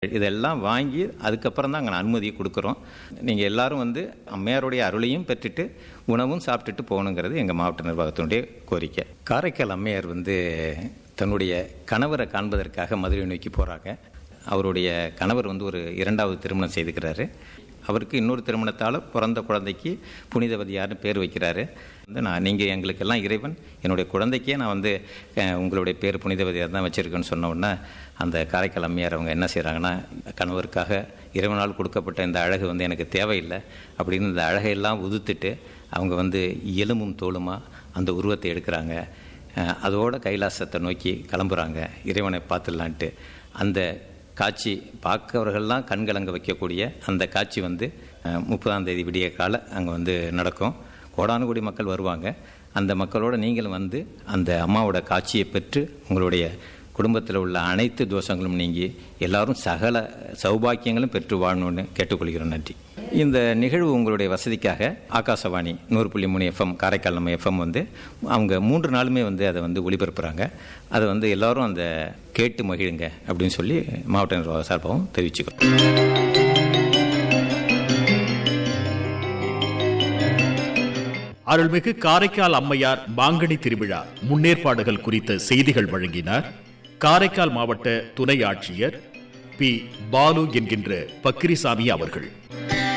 இதெல்லாம் வாங்கி அதுக்கப்புறம் தான் அங்கே அனுமதியை கொடுக்குறோம் நீங்கள் எல்லாரும் வந்து அம்மையாருடைய அருளையும் பெற்றுட்டு உணவும் சாப்பிட்டுட்டு போகணுங்கிறது எங்கள் மாவட்ட நிர்வாகத்தினுடைய கோரிக்கை காரைக்கால் அம்மையார் வந்து தன்னுடைய கணவரை காண்பதற்காக மதுரை நோக்கி போகிறாங்க அவருடைய கணவர் வந்து ஒரு இரண்டாவது திருமணம் செய்துக்கிறாரு அவருக்கு இன்னொரு திருமணத்தால் பிறந்த குழந்தைக்கு புனிதவதியார்னு பேர் வைக்கிறாரு வந்து நான் நீங்கள் எங்களுக்கெல்லாம் இறைவன் என்னுடைய குழந்தைக்கே நான் வந்து அஹ், உங்களுடைய பேர் புனிதவதியார் தான் வச்சுருக்கேன்னு சொன்ன உடனே அந்த காரைக்கால் அம்மையார் அவங்க என்ன செய்கிறாங்கன்னா கணவருக்காக இறைவனால் கொடுக்கப்பட்ட இந்த அழகு வந்து எனக்கு தேவையில்லை அப்படின்னு இந்த அழகையெல்லாம் உதுத்துட்டு அவங்க வந்து எலும்பும் தோலுமா அந்த உருவத்தை எடுக்கிறாங்க அஹ், அதோட கைலாசத்தை நோக்கி கிளம்புறாங்க இறைவனை பார்த்துடலான்ட்டு அந்த காட்சி பார்க்கவர்கள்லாம் கண்கலங்க வைக்கக்கூடிய அந்த காட்சி வந்து அஹ், முப்பதாம் தேதி விடிய கால அங்கே வந்து நடக்கும் கோடானு கோடி மக்கள் வருவாங்க அந்த மக்களோட நீங்களும் வந்து அந்த அம்மாவோட காட்சியை பெற்று உங்களுடைய குடும்பத்தில் உள்ள அனைத்து தோஷங்களும் நீங்கி எல்லாரும் சகல சௌபாக்கியங்களும் பெற்று வாழணும்னு கேட்டுக்கொள்கிறோம் நன்றி இந்த நிகழ்வு உங்களுடைய வசதிக்காக ஆகாசவாணி நூறு புள்ளி மூணு எஃப்எம் காரைக்கால் நம்ம எஃப்எம் வந்து அவங்க மூன்று நாளுமே வந்து அதை வந்து ஒளிபரப்புகிறாங்க அதை வந்து எல்லாரும் அந்த கேட்டு மகிழுங்க அப்படின்னு சொல்லி மாவட்ட நிர்வாக சார்பாகவும் தெரிவிச்சுக்கிறோம் அருள்மிகு காரைக்கால் அம்மையார் மாங்கனி திருவிழா முன்னேற்பாடுகள் குறித்த செய்திகள் வழங்கினார் காரைக்கால் மாவட்ட துணை ஆட்சியர் பி பாலு என்கின்ற பக்கிரிசாமி அவர்கள்